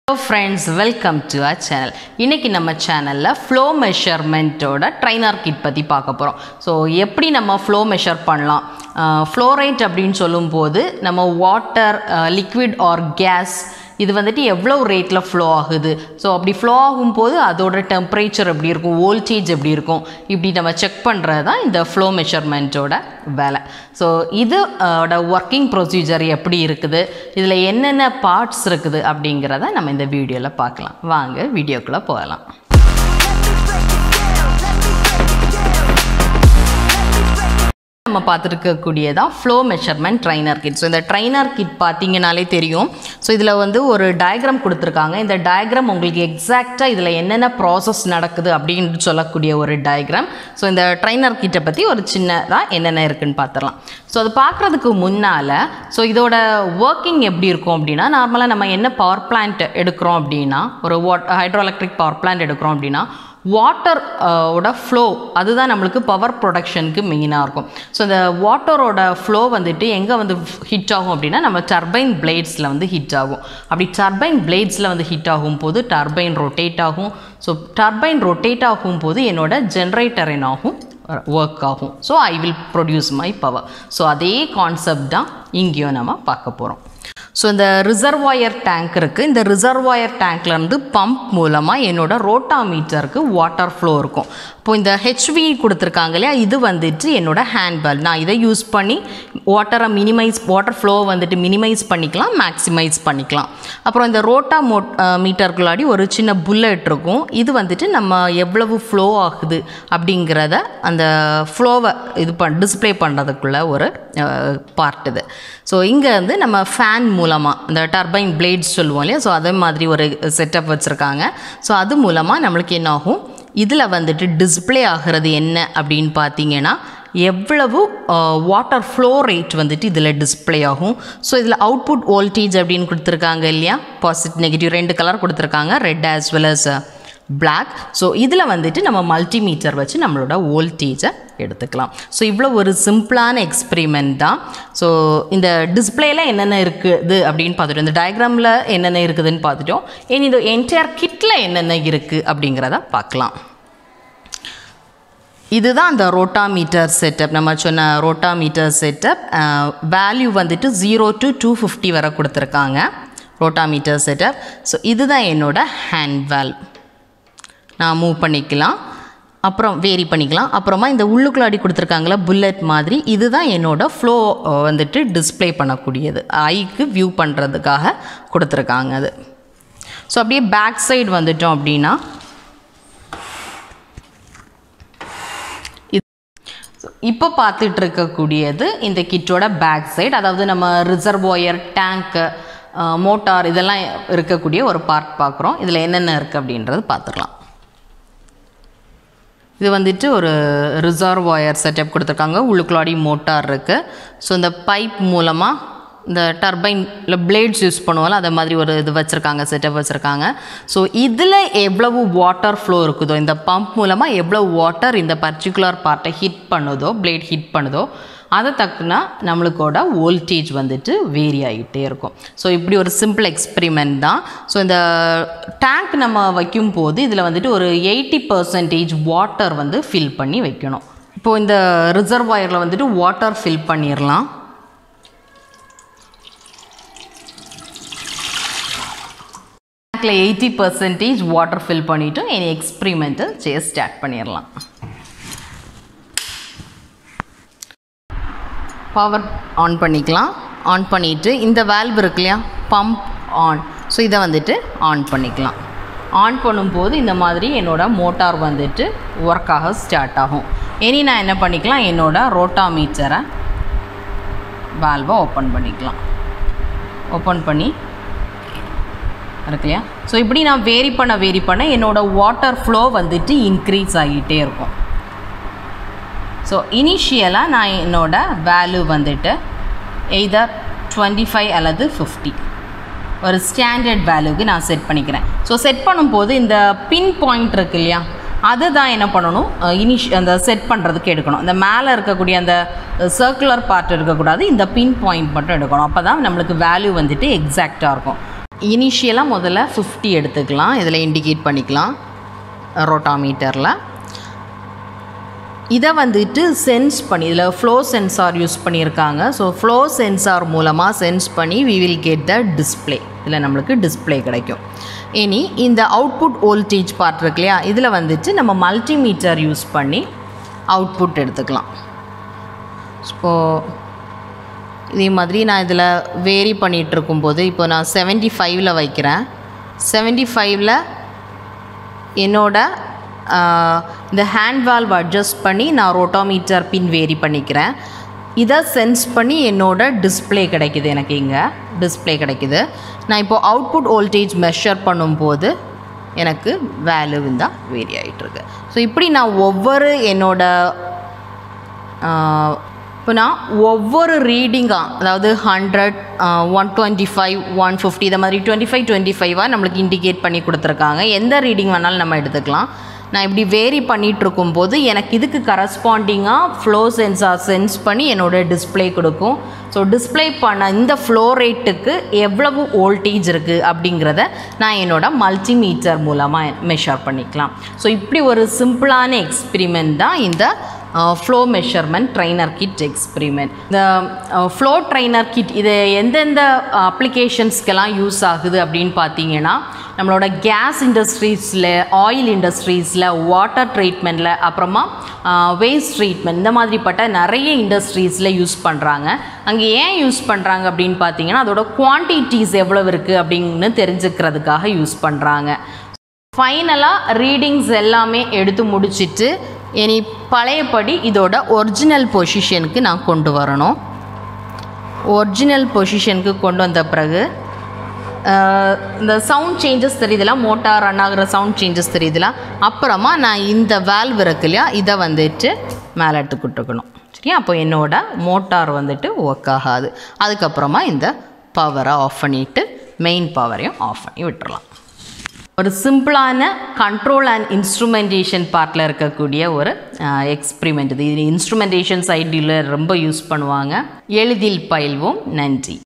hello friends welcome to a channel இன்றைக்கி நம்ம சேனலில் ஃப்ளோ மெஷர்மெண்ட்டோட ட்ரைனர் கிட் பற்றி பார்க்க போகிறோம் ஸோ எப்படி நம்ம ஃப்ளோ மெஷர் பண்ணலாம் ஃப்ளோரைட் அப்படின்னு சொல்லும்போது நம்ம வாட்டர் லிக்விட் ஆர் கேஸ் இது வந்துட்டு எவ்வளோ ரேட்டில் ஃப்ளோ ஆகுது ஸோ அப்படி ஃப்ளோ ஆகும்போது அதோட டெம்பரேச்சர் எப்படி இருக்கும் வோல்டேஜ் எப்படி இருக்கும் இப்படி நம்ம செக் பண்ணுறது தான் இந்த ஃப்ளோ மெஷர்மெண்ட்டோட வேலை ஸோ இது ஒர்க்கிங் ப்ரொசீஜர் எப்படி இருக்குது இதில் என்னென்ன பார்ட்ஸ் இருக்குது அப்படிங்கிறத நம்ம இந்த வீடியோவில் பார்க்கலாம் வாங்க வீடியோக்குள்ளே போகலாம் நம்ம பார்த்துருக்கக்கூடியதான் flow measurement trainer kit so இந்த ட்ரைனர் கிட் பார்த்தீங்கனாலே தெரியும் ஸோ இதில் வந்து ஒரு டயக்ராம் கொடுத்துருக்காங்க இந்த டயக்ராம் உங்களுக்கு எக்ஸாக்டாக இதில் என்னென்ன ப்ராசஸ் நடக்குது அப்படின்னு சொல்லக்கூடிய ஒரு டயக்ராம் ஸோ இந்த ட்ரைனர் கிட்டை பற்றி ஒரு சின்னதாக என்னென்ன இருக்குன்னு பார்த்துடலாம் ஸோ அது பார்க்குறதுக்கு முன்னால் ஸோ இதோட ஒர்க்கிங் எப்படி இருக்கும் அப்படின்னா நார்மலாக நம்ம என்ன பவர் பிளான்ட் எடுக்கிறோம் அப்படின்னா ஒரு what hydroelectric power plant எடுக்கிறோம் அப்படின்னா வாட்டர் ஓட ஃப்ளோ அதுதான் நம்மளுக்கு பவர் ப்ரொடக்ஷனுக்கு மெயினாக இருக்கும் ஸோ இந்த வாட்டரோட ஃப்ளோ வந்துட்டு எங்கே வந்து ஹிட் ஆகும் அப்படின்னா நம்ம டர்பைன் பிளேட்ஸில் வந்து ஹிட் ஆகும் அப்படி டர்பைன் பிளேட்ஸில் வந்து ஹிட் ஆகும் போது டர்பைன் ரொட்டேட் ஆகும் ஸோ டர்பைன் ரொட்டேட் ஆகும் போது என்னோட ஜென்ரேட்டர் என்ன ஆகும் ஒர்க் ஆகும் so I will produce my power so அதே கான்செப்ட் தான் இங்கேயும் நம்ம பார்க்க போகிறோம் ஸோ இந்த ரிசர்வாயர் டேங்க் இருக்குது இந்த ரிசர்வாயர் டேங்க்லேருந்து பம்ப் மூலமாக என்னோட ரோட்டாமீட்டருக்கு வாட்டர் ஃப்ளோ இருக்கும் இப்போ இந்த ஹெச்வி கொடுத்துருக்காங்க இல்லையா இது வந்துட்டு என்னோட ஹேண்ட்பேல் நான் இதை யூஸ் பண்ணி வாட்டரை மினிமைஸ் வாட்டர் ஃப்ளோ வந்துட்டு மினிமைஸ் பண்ணிக்கலாம் மேக்ஸிமைஸ் பண்ணிக்கலாம் அப்புறம் இந்த ரோட்டா மோ மீட்டருக்குள்ளாடி ஒரு சின்ன புல்லட் இருக்கும் இது வந்துட்டு நம்ம எவ்வளவு ஃப்ளோ ஆகுது அப்படிங்கிறத அந்த ஃப்ளோவை இது பண் டிஸ்பிளே பண்ணுறதுக்குள்ள ஒரு பார்ட் இது ஸோ இங்கே வந்து நம்ம ஃபேன் மூலமாக இந்த டர்பைன் பிளேட்ஸ் சொல்லுவோம் இல்லையா ஸோ அதே மாதிரி ஒரு செட்டப் வச்சுருக்காங்க ஸோ அது மூலமாக நம்மளுக்கு என்ன ஆகும் இதில் வந்துட்டு டிஸ்பிளே ஆகிறது என்ன அப்படின்னு பார்த்தீங்கன்னா எவ்வளவு வாட்டர் ஃப்ளோ ரேட் வந்துட்டு இதில் டிஸ்பிளே ஆகும் ஸோ இதில் அவுட்புட் வோல்டேஜ் அப்படின்னு கொடுத்துருக்காங்க இல்லையா பாசிட்டிவ் நெகட்டிவ் ரெண்டு கலர் கொடுத்துருக்காங்க red as well as black so இதில் வந்துட்டு நம்ம மல்டிமீட்டர் வச்சு நம்மளோட வோல்டேஜை எடுத்துக்கலாம் ஸோ இவ்வளோ ஒரு சிம்பிளான எக்ஸ்பெரிமெண்ட் தான் ஸோ இந்த டிஸ்பிளேல என்னென்ன இருக்குது அப்படின்னு பார்த்துட்டோம் இந்த டயக்ராமில் என்னென்ன இருக்குதுன்னு பார்த்துட்டோம் இனி இந்த என்டையர் கிட்டில் என்னென்ன இருக்குது அப்படிங்கிறத பார்க்கலாம் இதுதான் அந்த ரோட்டாமீட்டர் செட்டப் நம்ம சொன்ன ரோட்டாமீட்டர் செட்டப் வேல்யூ வந்துட்டு ஜீரோ டு டூ ஃபிஃப்டி வரை கொடுத்துருக்காங்க ரோட்டாமீட்டர் செட்டப் ஸோ இதுதான் என்னோட ஹேண்ட் வேல் நான் மூவ் பண்ணிக்கலாம் அப்புறம் வேரி பண்ணிக்கலாம் அப்புறமா இந்த உள்ளுக்குள்ளாடி கொடுத்துருக்காங்களா புல்லட் மாதிரி இதுதான் என்னோடய ஃப்ளோ வந்துட்டு டிஸ்பிளே பண்ணக்கூடியது ஐக்கு வியூ பண்ணுறதுக்காக கொடுத்துருக்காங்க அது ஸோ அப்படியே பேக் சைடு வந்துட்டோம் அப்படின்னா இப்போ பார்த்துட்டு இருக்கக்கூடியது இந்த கிட்டோட பேக் சைடு அதாவது நம்ம ரிசர்வாயர் டேங்க்கு மோட்டார் இதெல்லாம் இருக்கக்கூடிய ஒரு பார்ட் பார்க்குறோம் இதில் என்னென்ன இருக்குது அப்படின்றது பார்த்துக்கலாம் இது வந்துட்டு ஒரு ரிசர்வாயர் செட்டப் கொடுத்துருக்காங்க உள்ளுக்குள்ளாடி மோட்டார் இருக்குது ஸோ இந்த பைப் மூலமாக இந்த டர்பைனில் பிளேட்ஸ் யூஸ் பண்ணுவோம்ல அதை மாதிரி ஒரு இது வச்சுருக்காங்க செட்டப் வச்சுருக்காங்க ஸோ இதில் எவ்வளவு வாட்டர் ஃப்ளோ இருக்குதோ இந்த பம்ப் மூலமாக எவ்வளோ வாட்டர் இந்த பர்டிகுலர் பார்ட்டை ஹிட் பண்ணுதோ பிளேட் ஹிட் பண்ணுதோ அதை தக்குனா நம்மளுக்கோட வோல்டேஜ் வந்துட்டு வேரி ஆகிட்டே இருக்கும் ஸோ இப்படி ஒரு சிம்பிள் எக்ஸ்பெரிமெண்ட் தான் ஸோ இந்த டேங்க் நம்ம வைக்கும் போது இதில் வந்துட்டு ஒரு எயிட்டி பர்சன்டேஜ் வாட்டர் வந்து ஃபில் பண்ணி வைக்கணும் இப்போது இந்த ரிசர்வாயரில் வந்துட்டு வாட்டர் ஃபில் பண்ணிடலாம் டேங்க்கில் எயிட்டி பர்சன்டேஜ் வாட்டர் ஃபில் பண்ணிவிட்டு இனி எக்ஸ்பெரிமெண்ட்டை செய்ய ஸ்டார்ட் பண்ணிடலாம் பவர் ஆன் பண்ணிக்கலாம் ஆன் பண்ணிவிட்டு இந்த வேல்வ் இருக்கு இல்லையா பம்ப் ஆன் ஸோ இதை வந்துட்டு ஆன் பண்ணிக்கலாம் ஆன் பண்ணும்போது இந்த மாதிரி என்னோடய மோட்டார் வந்துட்டு ஒர்க் ஆக ஸ்டார்ட் ஆகும் இனி நான் என்ன பண்ணிக்கலாம் என்னோடய ரோட்டாமீட்டரை வேல்வை ஓப்பன் பண்ணிக்கலாம் ஓப்பன் பண்ணி இருக்கு இல்லையா ஸோ இப்படி நான் வேரி பண்ண வேரி பண்ண என்னோடய வாட்டர் ஃப்ளோ வந்துட்டு இன்க்ரீஸ் ஆகிட்டே இருக்கும் ஸோ இனிஷியலாக நான் என்னோடய வேல்யூ வந்துட்டு எய்தர் டுவெண்ட்டி ஃபைவ் அல்லது ஃபிஃப்டி ஒரு ஸ்டாண்டர்ட் வேல்யூக்கு நான் செட் பண்ணிக்கிறேன் ஸோ செட் பண்ணும்போது இந்த பின் பாயிண்ட் இருக்கு இல்லையா அதுதான் என்ன பண்ணணும் இனிஷ் அந்த செட் பண்ணுறதுக்கு எடுக்கணும் இந்த மேலே இருக்கக்கூடிய அந்த சர்க்குலர் பார்ட் இருக்கக்கூடாது இந்த பின் பாயிண்ட் மட்டும் எடுக்கணும் அப்போ தான் நம்மளுக்கு வேல்யூ வந்துட்டு எக்ஸாக்டாக இருக்கும் இனிஷியலாக முதல்ல ஃபிஃப்டி எடுத்துக்கலாம் இதில் இண்டிகேட் பண்ணிக்கலாம் ரோட்டாமீட்டரில் இதை வந்துட்டு சென்ஸ் பண்ணி இதில் ஃப்ளோ சென்சார் யூஸ் பண்ணியிருக்காங்க ஸோ ஃப்ளோ சென்சார் மூலமாக சென்ஸ் பண்ணி we will get the display இதில் நம்மளுக்கு டிஸ்பிளே கிடைக்கும் இனி இந்த அவுட்புட் வோல்டேஜ் பார்ட் இருக்கு இல்லையா இதில் வந்துட்டு நம்ம மல்டிமீட்டர் யூஸ் பண்ணி அவுட்புட் எடுத்துக்கலாம் ஸோ இதே மாதிரி நான் இதில் வேரி பண்ணிகிட்டு இருக்கும்போது இப்போ நான் செவன்ட்டி ஃபைவ்ல வைக்கிறேன் செவன்ட்டி ஃபைவ்ல என்னோட ஆஹ், இந்த ஹேண்ட் வால்வ் அட்ஜஸ்ட் பண்ணி நான் ரோட்டோமீட்டர் பின் வேரி பண்ணிக்கிறேன் இதை சென்ஸ் பண்ணி என்னோட டிஸ்ப்ளே கிடைக்குது எனக்கு இங்கே டிஸ்ப்ளே கிடைக்குது நான் இப்போது அவுட்புட் வோல்டேஜ் மெஷர் பண்ணும்போது எனக்கு வேல்யூ தான் வேரி ஆகிட்டுருக்கு ஸோ இப்படி நான் ஒவ்வொரு என்னோட இப்போ நான் ஒவ்வொரு ரீடிங்காக அதாவது hundred one twenty five one fifty இந்த மாதிரி டுவெண்ட்டி ஃபைவ் டுவெண்ட்டி ஃபைவாக நம்மளுக்கு இண்டிகேட் பண்ணி கொடுத்துருக்காங்க எந்த ரீடிங் வேணாலும் நம்ம எடுத்துக்கலாம் நான் இப்படி வேரி பண்ணிகிட்டு இருக்கும்போது எனக்கு இதுக்கு கரஸ்பாண்டிங்காக ஃப்ளோ சென்சார் சென்ஸ் பண்ணி என்னோட டிஸ்ப்ளே கொடுக்கும் ஸோ டிஸ்ப்ளே பண்ண இந்த ஃப்ளோ ரேட்டுக்கு எவ்வளவு வோல்டேஜ் இருக்குது அப்படிங்கிறத நான் என்னோட மல்டிமீட்டர் மூலமாக மெஷர் பண்ணிக்கலாம் ஸோ இப்படி ஒரு சிம்பிளான எக்ஸ்பிரிமெண்ட் தான் இந்த flow measurement trainer kit experiment இந்த ஃப்ளோ ட்ரைனர் கிட் இது எந்தெந்த அப்ளிகேஷன்ஸ்க்கெல்லாம் யூஸ் ஆகுது அப்படின்னு பார்த்தீங்கன்னா நம்மளோட கேஸ் இண்டஸ்ட்ரீஸில் ஆயில் இண்டஸ்ட்ரீஸில் வாட்டர் ட்ரீட்மெண்ட்டில் அப்புறமா வேஸ்ட் ட்ரீட்மெண்ட் இந்த மாதிரிப்பட்ட நிறைய இண்டஸ்ட்ரீஸில் யூஸ் பண்ணுறாங்க அங்கே ஏன் யூஸ் பண்ணுறாங்க அப்படின்னு பார்த்தீங்கன்னா அதோட குவான்டிட்டிஸ் எவ்வளவு இருக்குது அப்படின்னு தெரிஞ்சுக்கிறதுக்காக யூஸ் பண்ணுறாங்க ஃபைனலாக ரீடிங்ஸ் எல்லாமே எடுத்து முடிச்சிட்டு இனி பழையபடி இதோட ஒரிஜினல் பொசிஷனுக்கு நான் கொண்டு வரணும் ஒரிஜினல் பொசிஷனுக்கு கொண்டு வந்த பிறகு அஹ், இந்த சவுண்ட் சேஞ்சஸ் தெரியுதுல மோட்டார் ரன் ஆகுற சவுண்ட் சேஞ்சஸ் தெரியுதுல அப்புறமா நான் இந்த வேல்வ் இருக்கு இல்லையா இதை வந்துட்டு மேலே எடுத்துக்கிட்டு இருக்கணும் சரியா அப்போ என்னோட மோட்டார் வந்துட்டு ஒர்க் ஆகாது அதுக்கப்புறமா இந்த பவரை ஆஃப் பண்ணிவிட்டு மெயின் பவரையும் ஆஃப் பண்ணி விட்டுறலாம் ஒரு சிம்பிளான கண்ட்ரோல் அண்ட் இன்ஸ்ட்ருமெண்டேஷன் பார்ட்டில் இருக்கக்கூடிய ஒரு எக்ஸ்பிரிமெண்ட் இது இது இன்ஸ்ட்ருமெண்டேஷன் சைடில் ரொம்ப யூஸ் பண்ணுவாங்க எளிதில் பயில்வோம் நன்றி